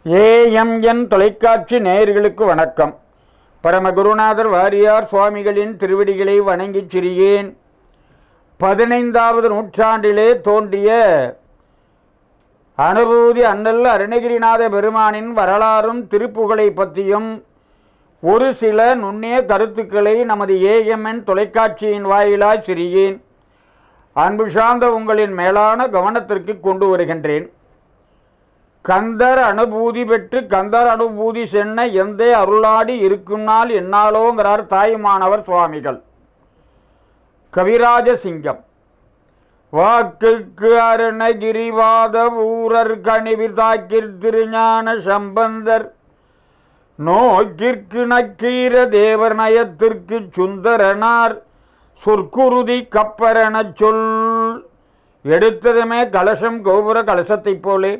AMN தொலைக்காட்சி நேயர்களுக்கு வணக்கம் பரமகுருநாதர் வாரியார் சுவாமிகளின் திருவடிகளை வணங்கிச் சிறியேன் பதினைந்தாவது நூற்றாண்டிலே தோன்றிய அனுபூதி அண்ணல் அருணகிரிநாத பெருமானின் வரலாறும் திருப்புகழை பற்றியும் ஒரு சில நுண்ணிய கருத்துக்களை நமது ஏஎம்என் தொலைக்காட்சியின் வாயிலாய் சிறியேன் அன்பு சார்ந்த உங்களின் மேலான கவனத்திற்கு கொண்டு வருகின்றேன் கந்தர் அனுபூதி பெற்று கந்தர் அனுபூதி சென்ன எந்த அருளாடி இருக்கும் நாள் என்னாலோங்கிறார் தாயுமானவர் சுவாமிகள் கவிராஜ சிங்கம் வாக்குக்கு அருணகிரிவாத ஊரர் கணிவிர் தாக்கிற் திருஞான சம்பந்தர் நோக்கிற்கு நக்கீர தேவர் நயத்திற்கு சுந்தரனார் சொற்குருதி கப்பரெனச் சொல் எடுத்ததுமே கலசம் கோபுர கலசத்தைப் போலே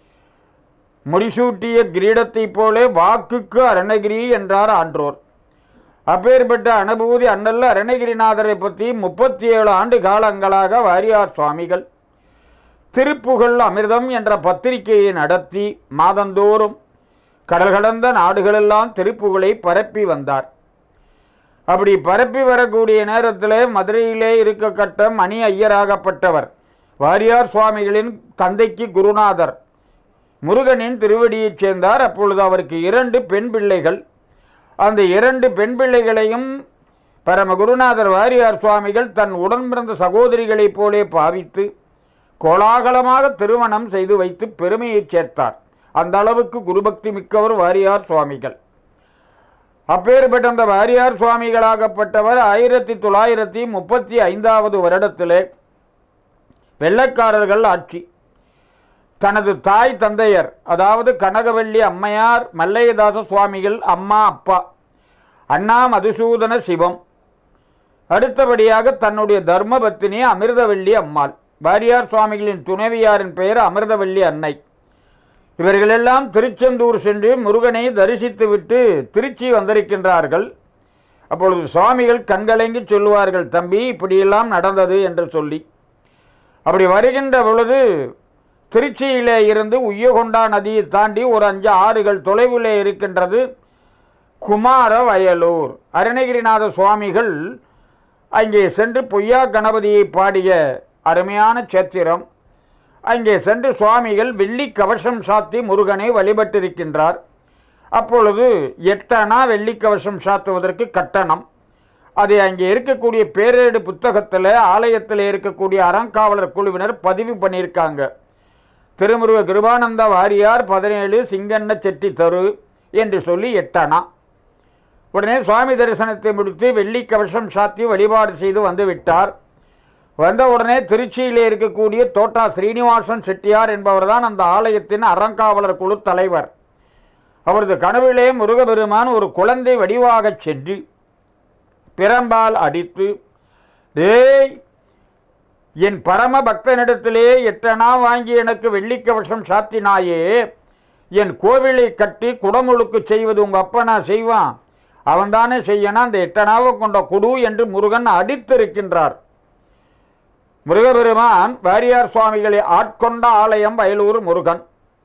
முடிசூட்டிய கிரீடத்தைப் போலே வாக்குக்கு அருணகிரி என்றார் ஆன்றோர் அப்பேற்பட்ட அனுபூதி அண்ணல்ல அருணகிரிநாதரை பற்றி முப்பத்தி ஏழு ஆண்டு காலங்களாக வாரியார் சுவாமிகள் திருப்புகழ் அமிர்தம் என்ற பத்திரிகையை நடத்தி மாதந்தோறும் கடல் கடந்த நாடுகளெல்லாம் திருப்புகழை பரப்பி வந்தார் அப்படி பரப்பி வரக்கூடிய நேரத்தில் மதுரையிலே இருக்க கட்ட மணி ஐயராகப்பட்டவர் வாரியார் சுவாமிகளின் தந்தைக்கு குருநாதர் முருகனின் திருவடியைச் சேர்ந்தார் அப்பொழுது அவருக்கு இரண்டு பெண் பிள்ளைகள் அந்த இரண்டு பெண் பிள்ளைகளையும் பரம குருநாதர் வாரியார் சுவாமிகள் தன் உடன் பிறந்த சகோதரிகளைப் போலே பாவித்து கோலாகலமாக திருமணம் செய்து வைத்து பெருமையைச் சேர்த்தார் அந்த அளவுக்கு குருபக்தி மிக்கவர் வாரியார் சுவாமிகள் அப்பேற்பட்ட அந்த வாரியார் சுவாமிகளாகப்பட்டவர் ஆயிரத்தி தொள்ளாயிரத்தி முப்பத்தி ஐந்தாவது வருடத்திலே வெள்ளக்காரர்கள் ஆட்சி தனது தாய் தந்தையர் அதாவது கனகவல்லி அம்மையார் மல்லையதாச சுவாமிகள் அம்மா அப்பா அண்ணா மதுசூதன சிவம் அடுத்தபடியாக தன்னுடைய தர்மபத்தினி அமிர்தவல்லி அம்மாள் வாரியார் சுவாமிகளின் துணைவியாரின் பெயர் அமிர்தவல்லி அன்னை இவர்களெல்லாம் திருச்செந்தூர் சென்று முருகனை தரிசித்துவிட்டு திருச்சி வந்திருக்கின்றார்கள் அப்பொழுது சுவாமிகள் கண்கலங்கி சொல்லுவார்கள் தம்பி இப்படியெல்லாம் நடந்தது என்று சொல்லி அப்படி வருகின்ற பொழுது திருச்சியிலே இருந்து உய்யகொண்டா நதியை தாண்டி ஒரு அஞ்சு ஆறுகள் தொலைவிலே இருக்கின்றது குமார வயலூர் அருணகிரிநாத சுவாமிகள் அங்கே சென்று பொய்யா கணபதியை பாடிய அருமையான சேத்திரம் அங்கே சென்று சுவாமிகள் வெள்ளி கவசம் சாத்தி முருகனை வழிபட்டிருக்கின்றார் அப்பொழுது எட்டனா வெள்ளி கவசம் சாத்துவதற்கு கட்டணம் அது அங்கே இருக்கக்கூடிய பேரேடு புத்தகத்தில் ஆலயத்தில் இருக்கக்கூடிய அறங்காவலர் குழுவினர் பதிவு பண்ணியிருக்காங்க திருமுருக கிருபானந்த வாரியார் பதினேழு சிங்கண்ண செட்டி தரு என்று சொல்லி எட்டனா உடனே சுவாமி தரிசனத்தை முடித்து வெள்ளி கவசம் சாத்தி வழிபாடு செய்து வந்து விட்டார் வந்த உடனே திருச்சியிலே இருக்கக்கூடிய தோட்டா ஸ்ரீனிவாசன் செட்டியார் என்பவர் தான் அந்த ஆலயத்தின் அறங்காவலர் குழு தலைவர் அவரது கனவிலே முருகபெருமான் ஒரு குழந்தை வடிவாகச் சென்று பிரம்பால் அடித்து டேய் என் பரம பக்தனிடத்திலே எட்டனா வாங்கி எனக்கு வெள்ளிக்கவசம் சாத்தினாயே என் கோவிலை கட்டி குடமுழுக்கு செய்வது உங்கள் அப்பனா செய்வான் அவன்தானே செய்யணும் அந்த எட்டனாவை கொண்ட குடு என்று முருகன் அடித்திருக்கின்றார் முருகபெருமான் வாரியார் சுவாமிகளை ஆட்கொண்ட ஆலயம் வயலூர் முருகன்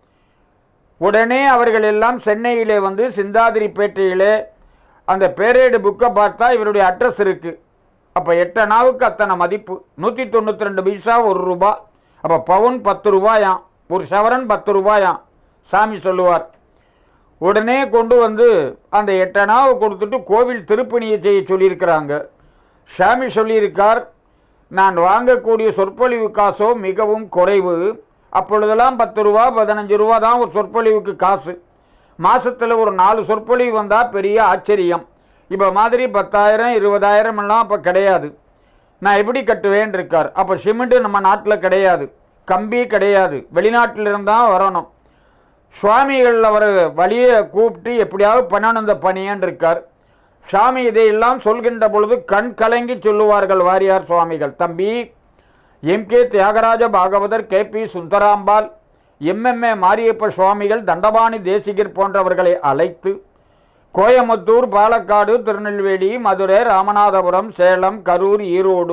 உடனே அவர்கள் எல்லாம் சென்னையிலே வந்து சிந்தாதிரிப்பேட்டையிலே அந்த பேரேடு புக்கை பார்த்தா இவருடைய அட்ரஸ் இருக்குது அப்போ எட்டனாவுக்கு அத்தனை மதிப்பு நூற்றி தொண்ணூற்றி ரெண்டு பைசா ஒரு ரூபா அப்போ பவுன் பத்து ரூபாயாம் ஒரு சவரன் பத்து ரூபாயாம் சாமி சொல்லுவார் உடனே கொண்டு வந்து அந்த எட்டனாவை கொடுத்துட்டு கோவில் திருப்பணியை செய்ய சொல்லியிருக்கிறாங்க சாமி சொல்லியிருக்கார் நான் வாங்கக்கூடிய சொற்பொழிவு காசோ மிகவும் குறைவு அப்பொழுதெல்லாம் பத்து ரூபா பதினஞ்சு ரூபா தான் ஒரு சொற்பொழிவுக்கு காசு மாதத்தில் ஒரு நாலு சொற்பொழிவு வந்தால் பெரிய ஆச்சரியம் இப்போ மாதிரி பத்தாயிரம் இருபதாயிரம் எல்லாம் அப்போ கிடையாது நான் எப்படி கட்டுவேன் இருக்கார் அப்போ சிமெண்ட்டு நம்ம நாட்டில் கிடையாது கம்பி கிடையாது வெளிநாட்டில் இருந்தால் வரணும் சுவாமிகள் அவர் வழியை கூப்பிட்டு எப்படியாவது பண்ணணும் இந்த பணியன் இருக்கார் சாமி இதையெல்லாம் சொல்கின்ற பொழுது கண் கலங்கி சொல்லுவார்கள் வாரியார் சுவாமிகள் தம்பி M K Thyagaraja Bhagavathar K B Sundarambal M M A Mariyappa Swamigal Dandapani Desikar போன்றவர்களை அழைத்து கோயமுத்தூர் பாலக்காடு திருநெல்வேலி மதுரை ராமநாதபுரம் சேலம் கரூர் ஈரோடு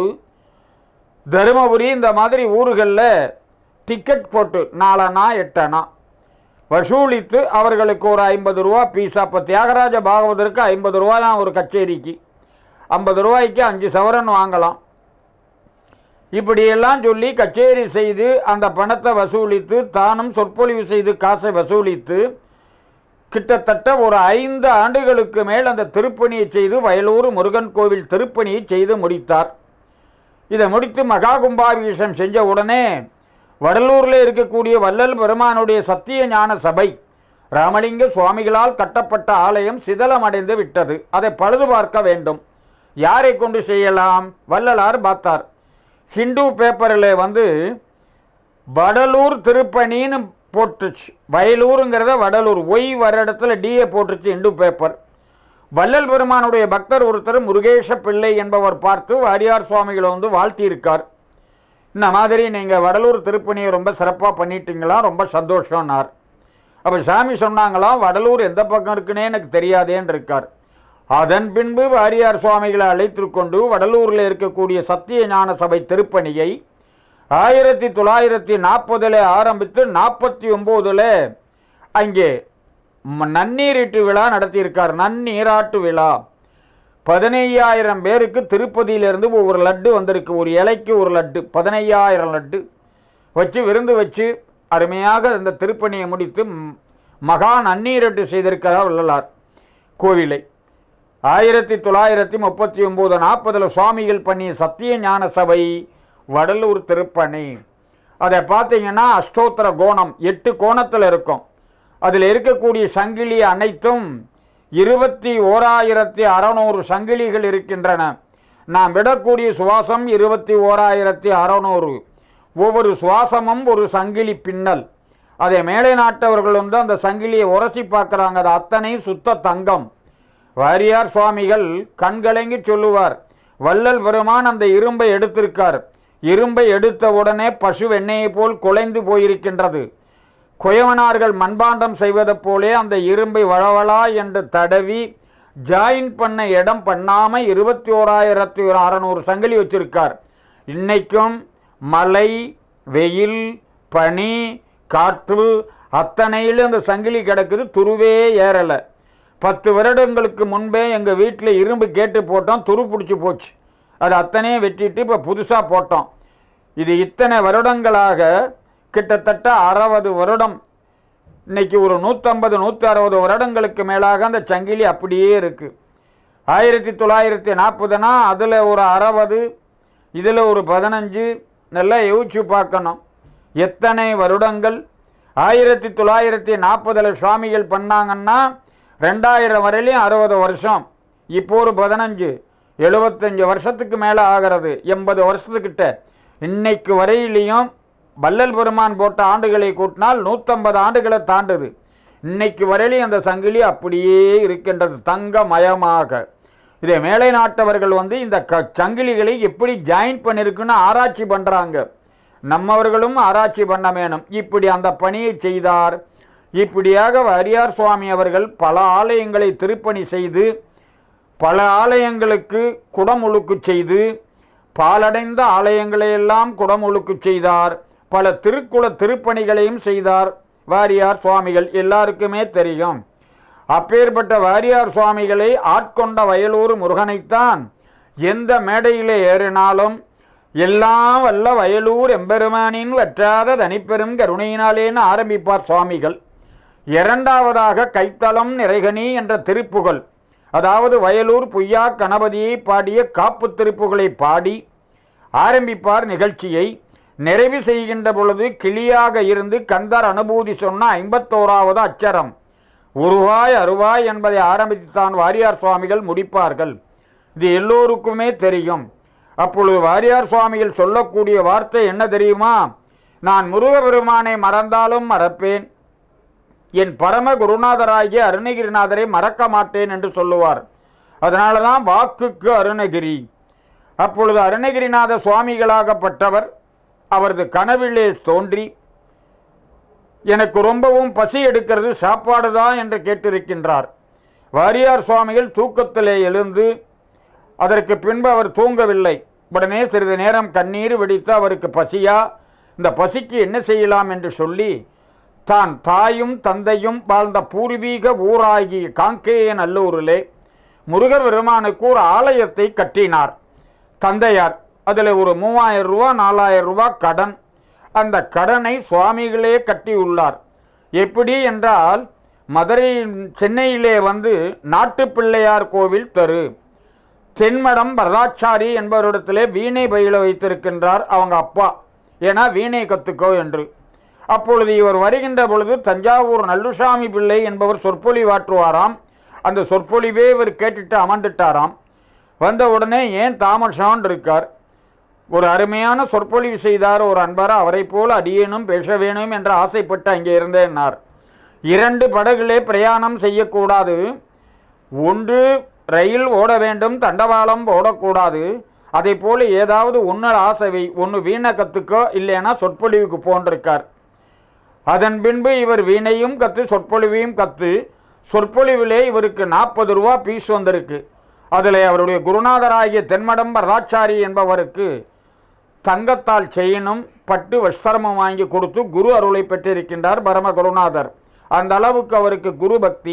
தருமபுரி இந்த மாதிரி ஊர்களில் டிக்கெட் போட்டு நாலனா எட்டனா வசூலித்து அவர்களுக்கு ஒரு ஐம்பது ரூபா பீஸ் அப்போ தியாகராஜ பாகவதற்கு ஐம்பது ரூபா தான் ஒரு கச்சேரிக்கு ஐம்பது ரூபாய்க்கு அஞ்சு சவரன் வாங்கலாம் இப்படியெல்லாம் சொல்லி கச்சேரி செய்து அந்த பணத்தை வசூலித்து தானும் சொற்பொழிவு செய்து காசை வசூலித்து கிட்டத்தட்ட ஒரு ஐந்து ஆண்டுகளுக்கு மேல் அந்த திருப்பணியை செய்து வயலூர் முருகன் கோவில் திருப்பணியை செய்து முடித்தார் இதை முடித்து மகா கும்பாபிஷேகம் செஞ்ச உடனே வடலூரில் இருக்கக்கூடிய வள்ளல் பெருமானுடைய சத்திய ஞான சபை ராமலிங்க சுவாமிகளால் கட்டப்பட்ட ஆலயம் சிதலமடைந்து விட்டது அதை பழுது பார்க்க வேண்டும் யாரை கொண்டு செய்யலாம் வள்ளலார் பார்த்தார் ஹிந்து பேப்பரில் வந்து வடலூர் திருப்பணின்னு போட்டுச்சு வயலூருங்கிறத வடலூர் ஒய் வர இடத்துல டிஏ போட்டுச்சு இந்து பேப்பர் வள்ளல் பெருமானுடைய பக்தர் ஒருத்தர் முருகேஷ பிள்ளை என்பவர் பார்த்து வாரியார் சுவாமிகளை வந்து வாழ்த்தியிருக்கார் இந்த மாதிரி நீங்கள் வடலூர் திருப்பணியை ரொம்ப சிறப்பாக பண்ணிட்டீங்களா ரொம்ப சந்தோஷம்னார் அப்போ சாமி சொன்னாங்களாம் வடலூர் எந்த பக்கம் இருக்குன்னே எனக்கு தெரியாதேன்னு இருக்கார் அதன் பின்பு வாரியார் சுவாமிகளை அழைத்து கொண்டு வடலூரில் இருக்கக்கூடிய சத்திய ஞான சபை திருப்பணியை ஆயிரத்தி தொள்ளாயிரத்தி நாற்பதில் ஆரம்பித்து நாற்பத்தி ஒம்போதில் அங்கே ம- நன்னீரீட்டு விழா நடத்தியிருக்கார் நன்னீராட்டு விழா பதினையாயிரம் பேருக்கு திருப்பதியிலிருந்து ஒவ்வொரு லட்டு வந்திருக்கு ஒரு இலைக்கு ஒரு லட்டு பதினையாயிரம் லட்டு வச்சு விருந்து வச்சு அருமையாக இந்த திருப்பணியை முடித்து ம், மகா நன்னீரட்டு செய்திருக்கிறார் வள்ளலார் கோவிலை ஆயிரத்தி தொள்ளாயிரத்தி முப்பத்தி ஒம்பது நாற்பதில் சுவாமிகள் பண்ணிய சத்திய ஞான சபை வடலூர் திருப்பணி அதை பார்த்தீங்கன்னா அஷ்டோத்திர கோணம் எட்டு கோணத்தில் இருக்கும் அதில் இருக்கக்கூடிய சங்கிலி அனைத்தும் இருபத்தி ஓராயிரத்தி அறநூறு சங்கிலிகள் இருக்கின்றன நாம் விடக்கூடிய சுவாசம் இருபத்தி ஓராயிரத்தி அறநூறு ஒவ்வொரு சுவாசமும் ஒரு சங்கிலி பின்னல் அதை மேலை நாட்டவர்கள் வந்து அந்த சங்கிலியை உரசி பார்க்குறாங்க அது அத்தனை சுத்த தங்கம் வாரியார் சுவாமிகள் கண்கலங்கி சொல்லுவார் வள்ளல் பெருமான் அந்த இரும்பை எடுத்திருக்கார் இரும்பை எடுத்த உடனே பசு வெண்ணெயை போல் குலைந்து போயிருக்கின்றது குயவனார்கள் மண்பாண்டம் செய்வதைப் போலே அந்த இரும்பை வளவளா என்று தடவி ஜாயின் பண்ண இடம் பண்ணாம இருபத்தி ஓராயிரத்தி அறநூறு சங்கிலி வச்சிருக்கார் இன்னைக்கும் மழை வெயில் பனி காற்று அத்தனையிலும் அந்த சங்கிலி கிடக்குது துருவே ஏறலை பத்து வருடங்களுக்கு முன்பே எங்கள் வீட்டில் இரும்பு கேட்டு போட்டோம் துரு பிடிச்சி போச்சு அது அத்தனையும் வெட்டிட்டு இப்போ புதுசாக போட்டோம் இது இத்தனை வருடங்களாக கிட்டத்தட்ட அறுபது வருடம் இன்னைக்கு ஒரு நூற்றம்பது நூற்றி அறுபது வருடங்களுக்கு மேலாக அந்த சங்கிலி அப்படியே இருக்குது ஆயிரத்தி தொள்ளாயிரத்தி நாற்பதுனா அதில் ஒரு அறுபது இதில் ஒரு பதினஞ்சு நல்லா யோசிச்சு பார்க்கணும் எத்தனை வருடங்கள் ஆயிரத்தி தொள்ளாயிரத்தி நாற்பதில் சுவாமிகள் பண்ணாங்கன்னா ரெண்டாயிரம் வரையிலையும் அறுபது வருஷம் இப்போ ஒரு பதினஞ்சு எழுபத்தஞ்சு வருஷத்துக்கு மேலே ஆகிறது எண்பது வருஷத்துக்கிட்ட இன்னைக்கு வரையிலையும் வள்ளல் பெருமான் போட்ட ஆண்டுகளை கூட்டினால் நூற்றம்பது ஆண்டுகளை தாண்டுது இன்னைக்கு வரையிலையும் அந்த சங்கிலி அப்படியே இருக்கின்றது தங்கமயமாக இதை மேலை நாட்டவர்கள் வந்து இந்த க சங்கிலிகளை எப்படி ஜாயின் பண்ணியிருக்குன்னு ஆராய்ச்சி பண்ணுறாங்க நம்மவர்களும் ஆராய்ச்சி பண்ண வேணும் இப்படி அந்த பணியை செய்தார் இப்படியாக வாரியார் சுவாமி அவர்கள் பல ஆலயங்களை திருப்பணி செய்து பல ஆலயங்களுக்கு குடமுழுக்கு செய்து பாலடைந்த ஆலயங்களையெல்லாம் குடமுழுக்கு செய்தார் பல திருக்குல திருப்பணிகளையும் செய்தார் வாரியார் சுவாமிகள் எல்லாருக்குமே தெரியும் அப்பேற்பட்ட வாரியார் சுவாமிகளை ஆட்கொண்ட வயலூர் முருகனைத்தான் எந்த மேடையிலே ஏறினாலும் எல்லாம் வல்ல வயலூர் எம்பெருமானின் வற்றாத தனிப்பெரும் கருணையினாலேன்னு ஆரம்பிப்பார் சுவாமிகள் இரண்டாவதாக கைத்தலம் நிறைகனி என்ற திருப்புகழ் அதாவது வயலூர் பொய்யா கணபதியை பாடிய காப்பு திருப்புகளை பாடி ஆரம்பிப்பார் நிகழ்ச்சியை நிறைவு செய்கின்ற பொழுது கிளியாக இருந்து கந்தர் அனுபூதி சொன்ன ஐம்பத்தோராவது அச்சரம் உருவாய் அருவாய் என்பதை ஆரம்பித்துத்தான் வாரியார் சுவாமிகள் முடிப்பார்கள் இது எல்லோருக்குமே தெரியும் அப்பொழுது வாரியார் சுவாமிகள் சொல்லக்கூடிய வார்த்தை என்ன தெரியுமா நான் முருகபெருமானை மறந்தாலும் மறப்பேன் என் பரம குருநாதராகிய அருணகிரிநாதரை மறக்க மாட்டேன் என்று சொல்லுவார் அதனால தான் வாக்குக்கு அருணகிரி அப்பொழுது அருணகிரிநாத சுவாமிகளாகப்பட்டவர் அவரது கனவிலே தோன்றி எனக்கு ரொம்பவும் பசி எடுக்கிறது சாப்பாடு தான் என்று கேட்டிருக்கின்றார் வாரியார் சுவாமிகள் தூக்கத்திலே எழுந்து அதற்கு பின்பு அவர் தூங்கவில்லை உடனே சிறிது நேரம் கண்ணீர் வெடித்து அவருக்கு பசியா இந்த பசிக்கு என்ன செய்யலாம் என்று சொல்லி தான் தாயும் தந்தையும் வாழ்ந்த பூர்வீக ஊராகிய காங்கேய நல்லூரிலே முருகர் பெருமானுக்கு ஒரு ஆலயத்தை கட்டினார் தந்தையார் அதில் ஒரு மூவாயிரம் ரூபா நாலாயிரம் ரூபா கடன் அந்த கடனை சுவாமிகளே கட்டியுள்ளார் எப்படி என்றால் மதுரை சென்னையிலே வந்து நாட்டுப்பிள்ளையார் கோவில் தெரு தென்மடம் வரதாச்சாரி என்பவரிடத்திலே வீணை பயில வைத்திருக்கின்றார் அவங்க அப்பா ஏன்னா வீணை கத்துக்கோ என்று அப்பொழுது இவர் வருகின்ற பொழுது தஞ்சாவூர் நல்லுசாமி பிள்ளை என்பவர் சொற்பொழிவாற்றுவாராம் அந்த சொற்பொழிவே இவர் கேட்டுட்டு அமர்ந்துட்டாராம் வந்த உடனே ஏன் தாமசான் இருக்கார் ஒரு அருமையான சொற்பொழிவு செய்தார் ஒரு அன்பர் அவரை போல அடியேனும் பேச வேணும் என்று ஆசைப்பட்டு அங்கே இருந்தேன்னார் இரண்டு படகுகளே பிரயாணம் செய்யக்கூடாது ஒன்று ரயில் ஓட வேண்டும் தண்டவாளம் ஓடக்கூடாது அதை போல ஏதாவது ஒன்று ஆசைவை ஒன்று வீணை கற்றுக்கோ இல்லைன்னா சொற்பொழிவுக்கு போன்றிருக்கார் அதன் பின்பு இவர் வீணையும் கற்று சொற்பொழிவையும் கற்று சொற்பொழிவிலே இவருக்கு நாற்பது ரூபா பீஸ் வந்திருக்கு அதில் அவருடைய குருநாதராகிய தென்மடம் வரதாச்சாரி என்பவருக்கு தங்கத்தால் செயினும் பட்டு வஸ்திரமும் வாங்கி கொடுத்து குரு அருளை பெற்றிருக்கின்றார் பரம குருநாதர் அந்த அளவுக்கு அவருக்கு குரு பக்தி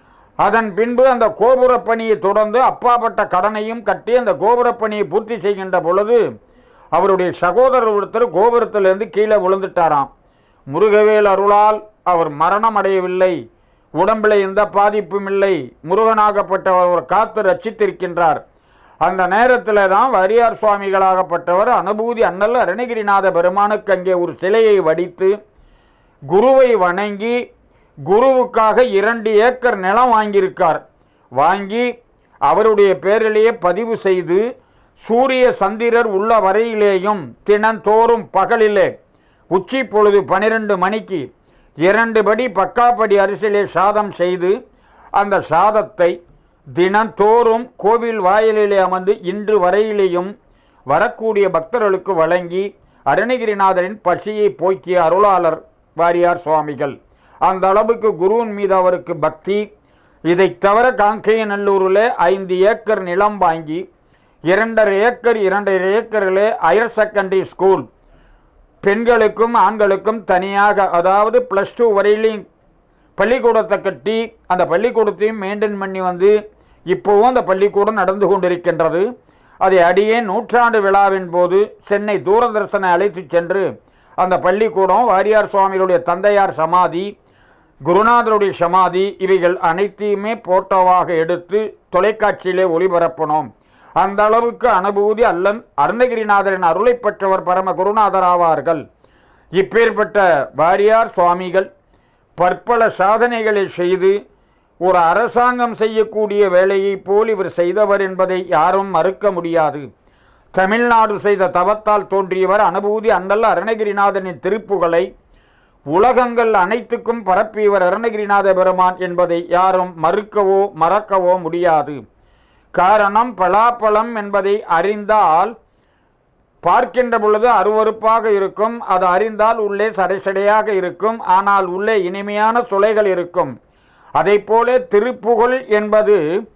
அதன் பின்பு அந்த கோபுரப் பணியை தொடர்ந்து அப்பாப்பட்ட கடனையும் கட்டி அந்த கோபுரப் பணியை பூர்த்தி செய்கின்ற பொழுது அவருடைய சகோதரர் ஒருத்தர் கோபுரத்திலிருந்து கீழே விழுந்துட்டாராம் முருகவேல் அருளால் அவர் மரணம் அடையவில்லை உடம்பில் எந்த பாதிப்பும் இல்லை முருகனாகப்பட்டவர் அவர் காத்து ரட்சித்திருக்கின்றார் அந்த நேரத்தில் தான் வரியார் சுவாமிகளாகப்பட்டவர் அனுபூதி அண்ணல் அருணகிரிநாத பெருமானுக்கு அங்கே ஒரு சிலையை வடித்து குருவை வணங்கி குருவுக்காக இரண்டு ஏக்கர் நிலம் வாங்கியிருக்கார் வாங்கி அவருடைய பேரிலேயே பதிவு செய்து சூரிய சந்திரர் உள்ள வரையிலேயும் தினந்தோறும் பகலிலே உச்சி பொழுது பனிரெண்டு மணிக்கு இரண்டு படி பக்காப்படி அரிசியிலே சாதம் செய்து அந்த சாதத்தை தினந்தோறும் கோவில் வாயிலிலே அமர்ந்து இன்று வரையிலேயும் வரக்கூடிய பக்தர்களுக்கு வழங்கி அருணகிரிநாதரின் பசியை போக்கிய அருளாளர் வாரியார் சுவாமிகள் அந்த அளவுக்கு குருவின் மீது அவருக்கு பக்தி இதைத் தவிர காங்கேயநல்லூரில் ஐந்து ஏக்கர் நிலம் வாங்கி இரண்டரை ஏக்கர் இரண்டரை ஏக்கரிலே ஹையர் செகண்டரி ஸ்கூல் பெண்களுக்கும் ஆண்களுக்கும் தனியாக அதாவது ப்ளஸ் டூ வரையிலையும் பள்ளிக்கூடத்தை கட்டி அந்த பள்ளிக்கூடத்தையும் மெயின்டைன் பண்ணி வந்து இப்போவும் அந்த பள்ளிக்கூடம் நடந்து கொண்டிருக்கின்றது அதை அடியே நூற்றாண்டு விழாவின் போது சென்னை தூரதர்சனை அழைத்து சென்று அந்த பள்ளிக்கூடம் வாரியார் சுவாமிகளுடைய தந்தையார் சமாதி குருநாதருடைய சமாதி இவைகள் அனைத்தையுமே போட்டோவாக எடுத்து தொலைக்காட்சியிலே ஒளிபரப்பணும் அந்த அளவுக்கு அனுபூதி அல்லன் அருணகிரிநாதரின் அருளை பெற்றவர் பரம குருநாதர் ஆவார்கள் இப்பேற்பட்ட வாரியார் சுவாமிகள் பற்பல சாதனைகளை செய்து ஒரு அரசாங்கம் செய்யக்கூடிய வேலையைப் போல் இவர் செய்தவர் என்பதை யாரும் மறுக்க முடியாது தமிழ்நாடு செய்த தவத்தால் தோன்றியவர் அனுபூதி அந்தல்ல அருணகிரிநாதனின் திருப்புகளை உலகங்கள் அனைத்துக்கும் பரப்பியவர் அருணகிரிநாத பெருமான் என்பதை யாரும் மறுக்கவோ மறக்கவோ முடியாது காரணம் பலாப்பழம் என்பதை அறிந்தால் பார்க்கின்ற பொழுது அருவருப்பாக இருக்கும் அது அறிந்தால் உள்ளே சடைசடையாக இருக்கும் ஆனால் உள்ளே இனிமையான சுளைகள் இருக்கும் அதைப்போல திருப்புகழ் என்பது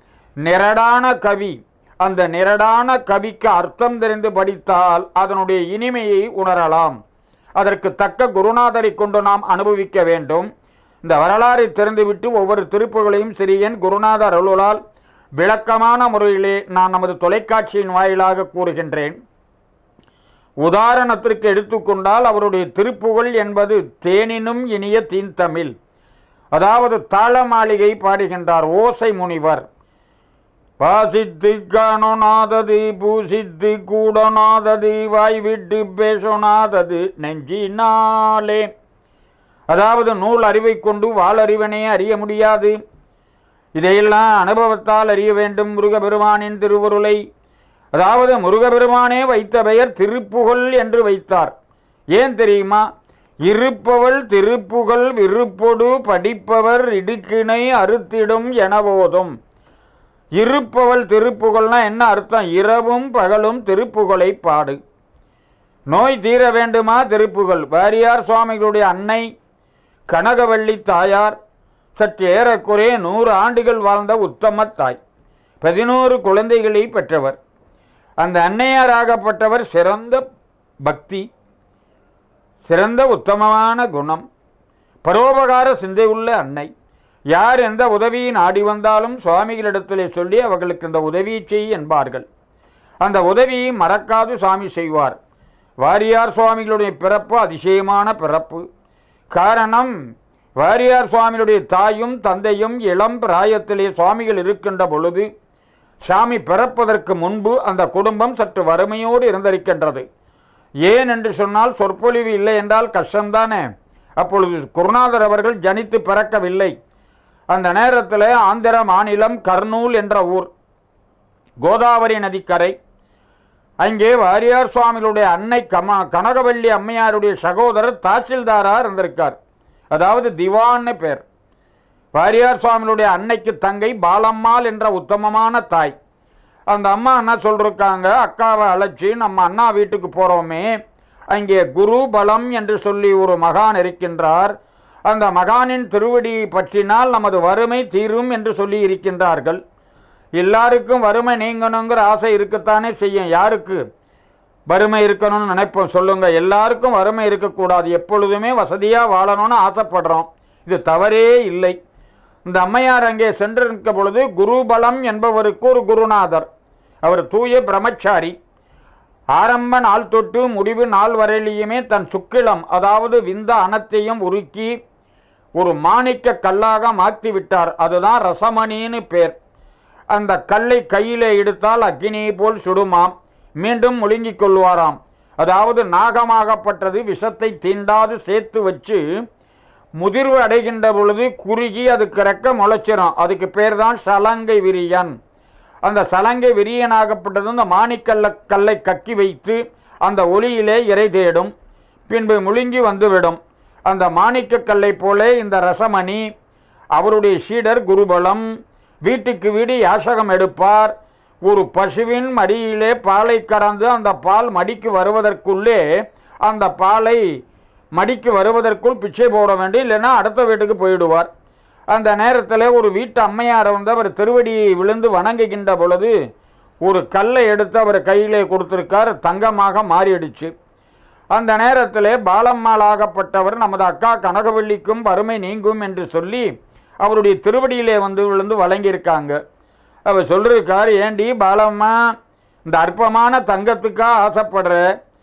நிரடான கவி அந்த நிரடான கவிக்கு அர்த்தம் தெரிந்து படித்தால் அதனுடைய இனிமையை உணரலாம் அதற்கு தக்க குருநாதரை கொண்டு நாம் அனுபவிக்க வேண்டும் இந்த வரலாறை தெரிந்துவிட்டு ஒவ்வொரு திருப்புகளையும் சிறியன் குருநாதர் அருளால் விளக்கமான முறையிலே நான் நமது தொலைக்காட்சியின் வாயிலாக கூறுகின்றேன் உதாரணத்திற்கு எடுத்துக்கொண்டால் அவருடைய திருப்புகழ் என்பது தேனினும் இனிய தீந்தமிழ் அதாவது தாள மாளிகை பாடுகின்றார் ஓசை முனிவர் வாசித்து காணோனாதது பூசித்து கூடனாதது வாய் விட்டு பேசோனாதது நெஞ்சினாலே அதாவது நூல் அறிவை கொண்டு வாளறிவனே அறிய முடியாது இதையெல்லாம் அனுபவத்தால் அறிய வேண்டும் முருகபெருமானின் திருவருளை அதாவது முருகபெருமானே வைத்த பெயர் திருப்புகழ் என்று வைத்தார் ஏன் தெரியுமா இருப்பவள் திருப்புகழ் விருப்பொடு படிப்பவர் இடுக்கிணை அறுத்திடும் எனவோதும் இருப்பவள் திருப்புகழ்னா என்ன அர்த்தம் இரவும் பகலும் திருப்புகழை பாடு நோய் தீர வேண்டுமா திருப்புகழ் வாரியார் சுவாமிகளுடைய அன்னை கனகவள்ளி தாயார் சற்று ஏறக்குறைய நூறு ஆண்டுகள் வாழ்ந்த உத்தம தாய் பதினோரு குழந்தைகளை பெற்றவர் அந்த அன்னையாராகப்பட்டவர் சிறந்த பக்தி சிறந்த உத்தமமான குணம் பரோபகார சிந்தை உள்ள அன்னை யார் எந்த உதவியை நாடி வந்தாலும் சுவாமிகளிடத்திலே சொல்லி அவர்களுக்கு இந்த உதவியை செய் என்பார்கள் அந்த உதவியை மறக்காது சுவாமி செய்வார் வாரியார் சுவாமிகளுடைய பிறப்பு அதிசயமான பிறப்பு காரணம் வாரியார் சுவாமிகளுடைய தாயும் தந்தையும் இளம் பிராயத்திலே சுவாமிகள் இருக்கின்ற பொழுது சாமி பிறப்பதற்கு முன்பு அந்த குடும்பம் சற்று வறுமையோடு இருந்திருக்கின்றது ஏன் என்று சொன்னால் சொற்பொழிவு இல்லை என்றால் கஷ்டம்தானே அப்பொழுது குருநாதர் அவர்கள் ஜனித்து பிறக்கவில்லை அந்த நேரத்தில் ஆந்திர மாநிலம் கர்னூல் என்ற ஊர் கோதாவரி நதிக்கரை அங்கே வாரியார் சுவாமிகளுடைய அன்னை கம கனகவல்லி அம்மையாருடைய சகோதரர் தாசில்தாரா இருந்திருக்கார் அதாவது திவான்னு பேர் வாரியார் சுவாமிகளுடைய அன்னைக்கு தங்கை பாலம்மாள் என்ற உத்தமமான தாய் அந்த அம்மா என்ன சொல்லிருக்காங்க அக்காவை அழைச்சி நம்ம அண்ணா வீட்டுக்கு போகிறோமே அங்கே குரு பலம் என்று சொல்லி ஒரு மகான் இருக்கின்றார் அந்த மகானின் திருவடி பற்றினால் நமது வறுமை தீரும் என்று சொல்லி இருக்கின்றார்கள் எல்லாருக்கும் வறுமை நீங்கணுங்கிற ஆசை இருக்கத்தானே செய்யும் யாருக்கு வறுமை இருக்கணும்னு நினைப்போம் சொல்லுங்க எல்லாருக்கும் வறுமை இருக்கக்கூடாது எப்பொழுதுமே வசதியாக வாழணும்னு ஆசைப்படுறோம் இது தவறே இல்லை இந்த அம்மையார் அங்கே சென்றிருக்க பொழுது குருபலம் என்பவருக்கு ஒரு குருநாதர் அவர் தூய பிரம்மச்சாரி ஆரம்ப நாள் தொட்டு முடிவு நாள் வரையிலையுமே தன் சுக்கிலம் அதாவது விந்த அனத்தையும் உருக்கி ஒரு மாணிக்க கல்லாக மாற்றி விட்டார் அதுதான் ரசமணின்னு பேர் அந்த கல்லை கையிலே எடுத்தால் அக்கினியை போல் சுடுமாம் மீண்டும் முழுங்கிக் கொள்வாராம் அதாவது நாகமாகப்பட்டது விஷத்தை தீண்டாது சேர்த்து வச்சு முதிர்வு அடைகின்ற பொழுது குறுகி அதுக்கு ரெக்க முளைச்சிரும் அதுக்கு பேர் தான் சலங்கை விரியன் அந்த சலங்கை விரியனாகப்பட்டது அந்த மாணிக்கல்ல கல்லை கக்கி வைத்து அந்த ஒளியிலே இறை தேடும் பின்பு முழுங்கி வந்துவிடும் அந்த மாணிக்க கல்லை போலே இந்த ரசமணி அவருடைய சீடர் குருபலம் வீட்டுக்கு வீடு யாசகம் எடுப்பார் ஒரு பசுவின் மடியிலே பாலை கடந்து அந்த பால் மடிக்கு வருவதற்குள்ளே அந்த பாலை மடிக்கு வருவதற்குள் பிச்சை போட வேண்டும் இல்லைன்னா அடுத்த வீட்டுக்கு போயிடுவார் அந்த நேரத்தில் ஒரு வீட்டு அம்மையார் வந்து அவர் திருவடியை விழுந்து வணங்குகின்ற பொழுது ஒரு கல்லை எடுத்து அவர் கையிலே கொடுத்திருக்கார் தங்கமாக மாறிடுச்சு அந்த நேரத்தில் பாலம்மாளாகப்பட்டவர் நமது அக்கா கனகவல்லிக்கும் வறுமை நீங்கும் என்று சொல்லி அவருடைய திருவடியிலே வந்து விழுந்து வழங்கியிருக்காங்க அவர் சொல்லிருக்கார் ஏண்டி பாலம்மா இந்த அற்பமான தங்கத்துக்கா ஆசைப்படுற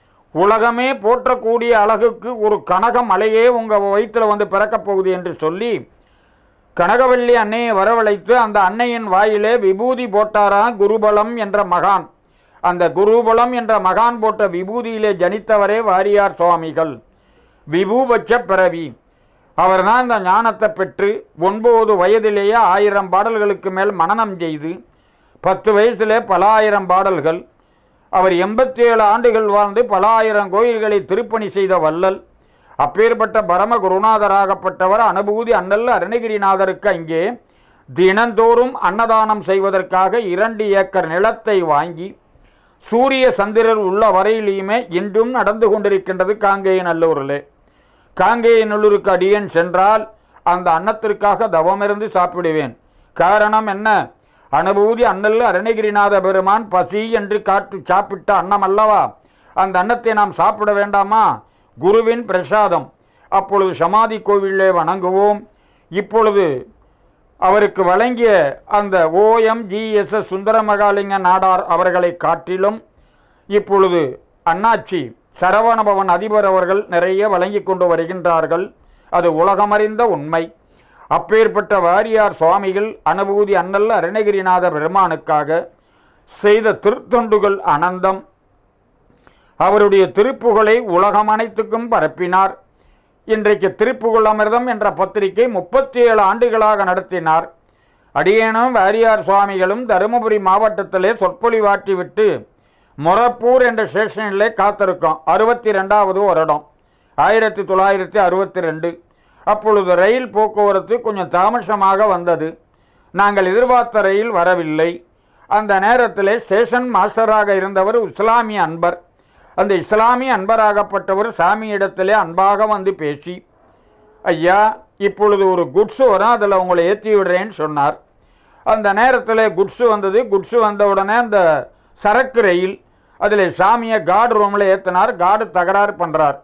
உலகமே போற்றக்கூடிய அழகுக்கு ஒரு கனக மலையே உங்கள் வயிற்றில் வந்து பிறக்கப் போகுது என்று சொல்லி கனகவல்லி அன்னையை வரவழைத்து அந்த அன்னையின் வாயிலே விபூதி போட்டாராம் குருபலம் என்ற மகான் அந்த குருபலம் என்ற மகான் போட்ட விபூதியிலே ஜனித்தவரே வாரியார் சுவாமிகள் விபூபட்ச பிறவி அவர் தான் இந்த ஞானத்தை பெற்று ஒன்பது வயதிலேயே ஆயிரம் பாடல்களுக்கு மேல் மனனம் செய்து பத்து வயசிலே பல ஆயிரம் பாடல்கள் அவர் எண்பத்தி ஏழு ஆண்டுகள் வாழ்ந்து பல ஆயிரம் கோயில்களை திருப்பணி செய்த வள்ளல் அப்பேற்பட்ட பரம குருநாதராகப்பட்டவர் அனுபூதி அண்ணல் அருணகிரிநாதருக்கு அங்கே தினந்தோறும் அன்னதானம் செய்வதற்காக இரண்டு ஏக்கர் நிலத்தை வாங்கி சூரிய சந்திரர் உள்ள வரையிலையுமே இன்றும் நடந்து கொண்டிருக்கின்றது காங்கேய நல்லூரிலே காங்கேய நல்லூருக்கு அடியேன் சென்றால் அந்த அன்னத்திற்காக தவமிருந்து சாப்பிடுவேன் காரணம் என்ன அனுபூதி அண்ணல் அருணகிரிநாத பெருமான் பசி என்று காட்டு சாப்பிட்ட அன்னம் அல்லவா அந்த அன்னத்தை நாம் சாப்பிட வேண்டாமா குருவின் பிரசாதம் அப்பொழுது சமாதி கோவிலே வணங்குவோம் இப்பொழுது அவருக்கு வழங்கிய அந்த ஓஎம்ஜிஎஸ்எஸ் சுந்தரமகாலிங்க நாடார் அவர்களை காட்டிலும் இப்பொழுது அண்ணாச்சி சரவணபவன் அதிபர் அவர்கள் நிறைய வழங்கி கொண்டு வருகின்றார்கள் அது உலகமறிந்த உண்மை அப்பேற்பட்ட வாரியார் சுவாமிகள் அனுபூதி அண்ணல் அருணகிரிநாத பெருமானுக்காக செய்த திருத்தொண்டுகள் அனந்தம் அவருடைய திருப்புகழை உலகம் அனைத்துக்கும் பரப்பினார் இன்றைக்கு திருப்புகழ் அமிர்தம் என்ற பத்திரிகை முப்பத்தி ஏழு ஆண்டுகளாக நடத்தினார் அடியேனும் வாரியார் சுவாமிகளும் தருமபுரி மாவட்டத்திலே சொற்பொழிவாற்றிவிட்டு மொரப்பூர் என்ற ஸ்டேஷனிலே காத்திருக்கோம் அறுபத்தி ரெண்டாவது வருடம் ஆயிரத்தி தொள்ளாயிரத்தி அறுபத்தி ரெண்டு அப்பொழுது ரயில் போக்குவரத்து கொஞ்சம் தாமசமாக வந்தது நாங்கள் எதிர்பார்த்த ரயில் வரவில்லை அந்த நேரத்தில் ஸ்டேஷன் மாஸ்டராக இருந்தவர் இஸ்லாமிய அன்பர் அந்த இஸ்லாமிய அன்பராகப்பட்டவர் சாமியிடத்திலே அன்பாக வந்து பேசி ஐயா இப்பொழுது ஒரு குட்ஸு வரும் அதில் உங்களை ஏற்றி விடுறேன்னு சொன்னார் அந்த நேரத்தில் குட்ஸு வந்தது குட்ஸு வந்த உடனே அந்த சரக்கு ரயில் அதில் சாமியை கார்டு ரூமில் ஏற்றினார் கார்டு தகராறு பண்ணுறார்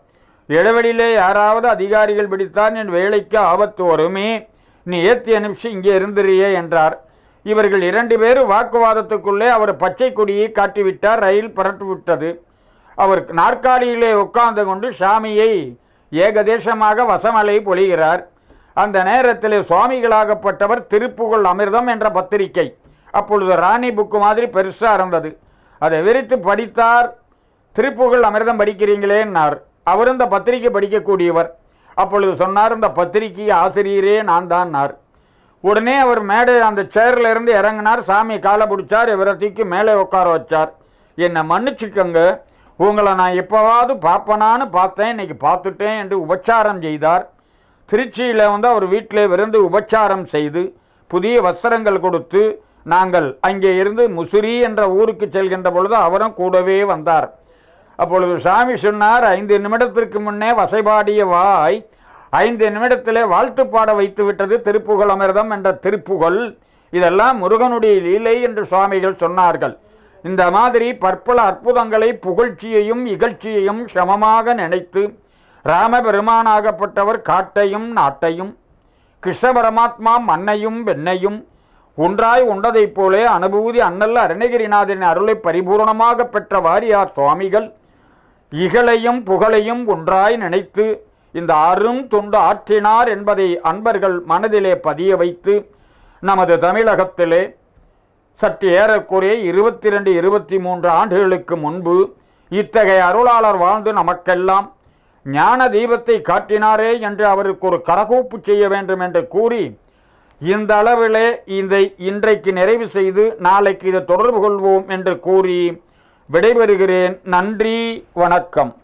இடைவெளியிலே யாராவது அதிகாரிகள் பிடித்தால் என் வேலைக்கு ஆபத்து வருமே நீ ஏத்தி அனுப்பிச்சு இங்கே இருந்துறியே என்றார் இவர்கள் இரண்டு பேரும் வாக்குவாதத்துக்குள்ளே அவர் பச்சை கொடியை காட்டிவிட்டார் ரயில் புரட்டு விட்டது அவர் நாற்காலியிலே உட்கார்ந்து கொண்டு சாமியை ஏகதேசமாக வசமலை பொழிகிறார் அந்த நேரத்தில் சுவாமிகளாகப்பட்டவர் திருப்புகழ் அமிர்தம் என்ற பத்திரிகை அப்பொழுது ராணி புக்கு மாதிரி பெருசாக இருந்தது அதை விரித்து படித்தார் திருப்புகழ் அமிர்தம் படிக்கிறீங்களேன்னார் அவர் இந்த பத்திரிகை படிக்கக்கூடியவர் அப்பொழுது சொன்னார் இந்த பத்திரிகை ஆசிரியரே நான் தான்னார் உடனே அவர் மேடை அந்த சேர்ல இருந்து இறங்கினார் சாமி காலை பிடிச்சார் இவரை தூக்கி மேலே உட்கார வச்சார் என்னை மன்னிச்சுக்கோங்க உங்களை நான் எப்போவாவது பார்ப்பனான்னு பார்த்தேன் இன்னைக்கு பார்த்துட்டேன் என்று உபச்சாரம் செய்தார் திருச்சியில் வந்து அவர் வீட்டில் விருந்து உபச்சாரம் செய்து புதிய வஸ்திரங்கள் கொடுத்து நாங்கள் அங்கே இருந்து முசிறி என்ற ஊருக்கு செல்கின்ற பொழுது அவரும் கூடவே வந்தார் அப்பொழுது சாமி சொன்னார் ஐந்து நிமிடத்திற்கு முன்னே வசைபாடிய வாய் ஐந்து நிமிடத்திலே வாழ்த்து பாட வைத்து விட்டது திருப்புகழ் அமிர்தம் என்ற திருப்புகழ் இதெல்லாம் முருகனுடைய லீலை என்று சுவாமிகள் சொன்னார்கள் இந்த மாதிரி பற்பல அற்புதங்களை புகழ்ச்சியையும் இகழ்ச்சியையும் சமமாக நினைத்து ராமபெருமானாகப்பட்டவர் காட்டையும் நாட்டையும் கிருஷ்ண பரமாத்மா மண்ணையும் வெண்ணையும் ஒன்றாய் உண்டதைப் போலே அனுபூதி அண்ணல் அருணகிரிநாதரின் அருளை பரிபூரணமாக பெற்ற வாரியார் சுவாமிகள் இகழையும் புகழையும் ஒன்றாய் நினைத்து இந்த அரும் தொண்டு ஆற்றினார் என்பதை அன்பர்கள் மனதிலே பதிய வைத்து நமது தமிழகத்திலே சற்று ஏறக்குறைய இருபத்தி ரெண்டு இருபத்தி மூன்று ஆண்டுகளுக்கு முன்பு இத்தகைய அருளாளர் வாழ்ந்து நமக்கெல்லாம் ஞான தீபத்தை காட்டினாரே என்று அவருக்கு ஒரு கரகூப்பு செய்ய வேண்டும் என்று கூறி இந்த அளவிலே இதை இன்றைக்கு நிறைவு செய்து நாளைக்கு இதை தொடர்பு கொள்வோம் என்று கூறி விடைபெறுகிறேன் நன்றி வணக்கம்